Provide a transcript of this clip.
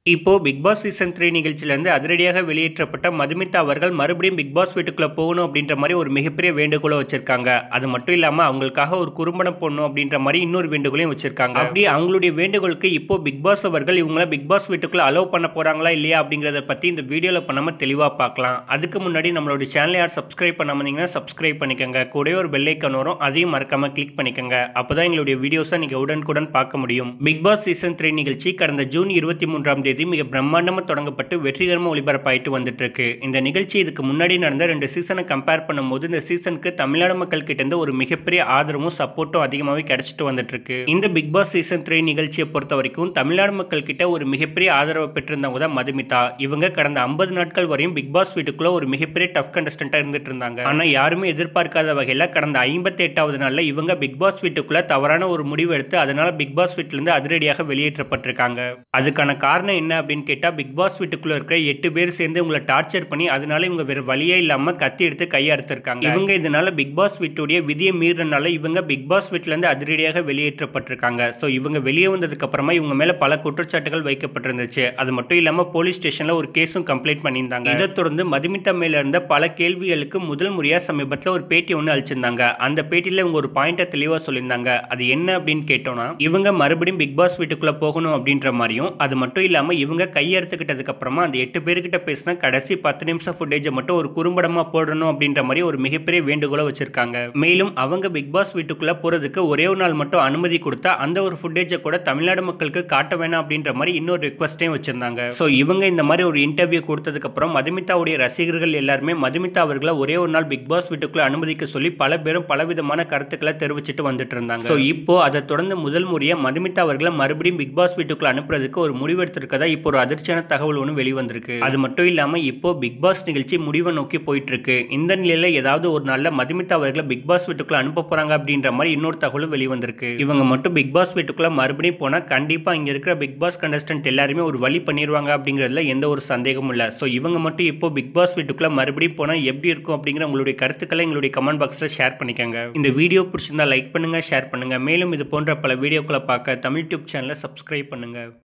இப்போ big Boss season three நிகழ்ச்சியிலேருந்து அதிரடியாக வெளியேற்றப்பட்ட மதுமிதா அவர்கள் மறுபடியும் பிக் பாஸ் வீட்டுக்குள்ளே போகணும் அப்படின்ற மாதிரி ஒரு மிகப்பெரிய வேண்டுகோளை வச்சிருக்காங்க அது மட்டும் இல்லாமல் அவங்களுக்காக ஒரு குறும்படம் போடணும் அப்படின்ற மாதிரி இன்னொரு வேண்டுகோளையும் வச்சிருக்காங்க அப்படி அவங்களுடைய வேண்டுகோளுக்கு இப்போ பிக் பாஸ் அவர்கள் இவங்கள பிக் பாஸ் வீட்டுக்குள்ளே அலோவ் பண்ண போகிறாங்களா இல்லையா அப்படிங்கிறத பற்றி இந்த வீடியோவில் பண்ணாமல் தெளிவாக பார்க்கலாம் அதுக்கு முன்னாடி நம்மளோட சேனலை யார் சப்ஸ்கிரைப் பண்ணாம இருந்தீங்கன்னா சப்ஸ்கிரைப் பண்ணிக்கோங்க கூடவே ஒரு பெல்லைக்கன் வரும் அதையும் மறக்காம கிளிக் பண்ணிக்கோங்க அப்போ தான் எங்களுடைய வீடியோஸை நீங்கள் உடனுக்குடன் பார்க்க முடியும் பிக் பாஸ் சீசன் த்ரீ நிகழ்ச்சி கடந்த ஜூன் இருபத்தி மூன்றாம் தேதி மிக பிரம்மாண்டமாக தொடங்கப்பட்டு வெற்றிகரமாக ஒளிபரப்பாயிட்டு வந்துட்டு இருக்கு இந்த நிகழ்ச்சி இதுக்கு முன்னாடி நடந்த ரெண்டு சீசனை கம்பேர் பண்ணும்போது இந்த சீசனுக்கு தமிழ்நாடு மக்கள் கிட்ட இருந்து ஒரு மிகப்பெரிய ஆதரவும் சப்போர்ட்டும் அதிகமாகவே கிடைச்சிட்டு வந்துட்டு இருக்கு இந்த பிக் பாஸ் சீசன் த்ரீ நிகழ்ச்சியை பொறுத்த வரைக்கும் தமிழ்நாடு மக்கள் கிட்ட ஒரு மிகப்பெரிய ஆதரவை பெற்றிருந்தவங்க தான் மதுமிதா இவங்க கடந்த ஐம்பது நாட்கள் வரையும் பிக் பாஸ் வீட்டுக்குள்ள ஒரு மிகப்பெரிய டஃப் கண்டஸ்டண்டா இருந்துட்டு இருந்தாங்க ஆனா யாருமே எதிர்பார்க்காத வகையில கடந்த ஐம்பத்தி எட்டாவது நாள்ல இவங்க பிக் பாஸ் வீட்டுக்குள்ள தவறான ஒரு முடிவு எடுத்து அதனால பிக் பாஸ் வீட்டுல இருந்து அதிரடியாக வெளியேற்றப்பட்டிருக்காங்க அதுக்கான காரணம் என்ன அப்படின்னு கேட்டா பிக் பாஸ் வீட்டுக்குள்ள இருக்கிற எட்டு பேர் சேர்ந்து உங்களை டார்ச்சர் பண்ணி அதனால இவங்க வேற வழியே இல்லாம கத்தி எடுத்து கையறுத்திருக்காங்க இவங்க இதனால பிக் பாஸ் வீட்டுடைய விதியை மீறினால இவங்க பிக் பாஸ் வீட்டுல இருந்து அதிரடியாக வெளியேற்றப்பட்டிருக்காங்க ஸோ இவங்க வெளியே வந்ததுக்கு அப்புறமா இவங்க மேல பல குற்றச்சாட்டுகள் வைக்கப்பட்டிருந்துச்சு அது மட்டும் இல்லாம போலீஸ் ஸ்டேஷன்ல ஒரு கேஸும் கம்ப்ளைண்ட் பண்ணியிருந்தாங்க இதை தொடர்ந்து மதுமிதா மேல இருந்த பல கேள்விகளுக்கு முதல் முறையா சமீபத்தில் ஒரு பேட்டி ஒன்று அளிச்சிருந்தாங்க அந்த பேட்டியில இவங்க ஒரு பாயிண்ட்டை தெளிவா சொல்லியிருந்தாங்க அது என்ன அப்படின்னு கேட்டோம்னா இவங்க மறுபடியும் பிக் பாஸ் வீட்டுக்குள்ள போகணும் அப்படின்ற மாதிரியும் அது மட்டும் இல்லாம இவங்க கையெடுத்துக்கிட்டதுக்கு அப்புறமா அந்த எட்டு பேர்கிட்ட பேசின கடைசி பத்து நிமிஷம் ஃபுட்டேஜை மட்டும் ஒரு குறும்படமா போடணும் அப்படின்ற மாதிரி ஒரு மிகப்பெரிய வேண்டுகோளை வச்சிருக்காங்க மேலும் அவங்க பிக் பாஸ் வீட்டுக்குள்ள போறதுக்கு ஒரே ஒரு நாள் மட்டும் அனுமதி கொடுத்தா அந்த ஒரு ஃபுட்டேஜை கூட தமிழ்நாடு மக்களுக்கு காட்ட வேணாம் அப்படின்ற மாதிரி இன்னொரு ரிக்வஸ்டையும் வச்சிருந்தாங்க ஸோ இவங்க இந்த மாதிரி ஒரு இன்டர்வியூ கொடுத்ததுக்கு அப்புறம் மதுமிதாவுடைய ரசிகர்கள் எல்லாருமே மதுமிதா அவர்களை ஒரே ஒரு நாள் பிக் பாஸ் வீட்டுக்குள்ள அனுமதிக்க சொல்லி பல பேரும் பலவிதமான கருத்துக்களை தெரிவிச்சிட்டு வந்துட்டு இருந்தாங்க ஸோ இப்போ அதை தொடர்ந்து முதல் முறையா மதுமிதா அவர்களை மறுபடியும் பிக் பாஸ் வீட்டுக்குள்ள அனுப்புறதுக்கு ஒரு முடிவெடுத்திருக்கதா இப்போ ஒரு அதிர்ச்சியான தகவல் ஒன்று வெளிவந்திருக்கு அது மட்டும் இல்லாம இப்போ பிக் பாஸ் நிகழ்ச்சி முடிவை நோக்கி போயிட்டு இருக்கு இந்த நிலையில ஏதாவது ஒரு நாள்ல மதுமிதா அவர்களை பிக் பாஸ் வீட்டுக்குள்ள அனுப்ப போறாங்க அப்படின்ற மாதிரி இன்னொரு தகவலும் வெளிவந்திருக்கு இவங்க மட்டும் பிக் பாஸ் வீட்டுக்குள்ள மறுபடியும் போனா கண்டிப்பா இங்க இருக்கிற பிக் பாஸ் கண்டஸ்டன்ட் எல்லாருமே ஒரு வழி பண்ணிடுவாங்க அப்படிங்கிறதுல எந்த ஒரு சந்தேகமும் இல்லை ஸோ இவங்க மட்டும் இப்போ பிக் பாஸ் வீட்டுக்குள்ள மறுபடியும் போனா எப்படி இருக்கும் அப்படிங்கிற உங்களுடைய கருத்துக்களை எங்களுடைய கமெண்ட் பாக்ஸ்ல ஷேர் பண்ணிக்கோங்க இந்த வீடியோ பிடிச்சிருந்தா லைக் பண்ணுங்க ஷேர் பண்ணுங்க மேலும் இது போன்ற பல வீடியோக்களை பார்க்க தமிழ் டியூப் சேனலை சப்ஸ்கிரைப் பண்ணுங்க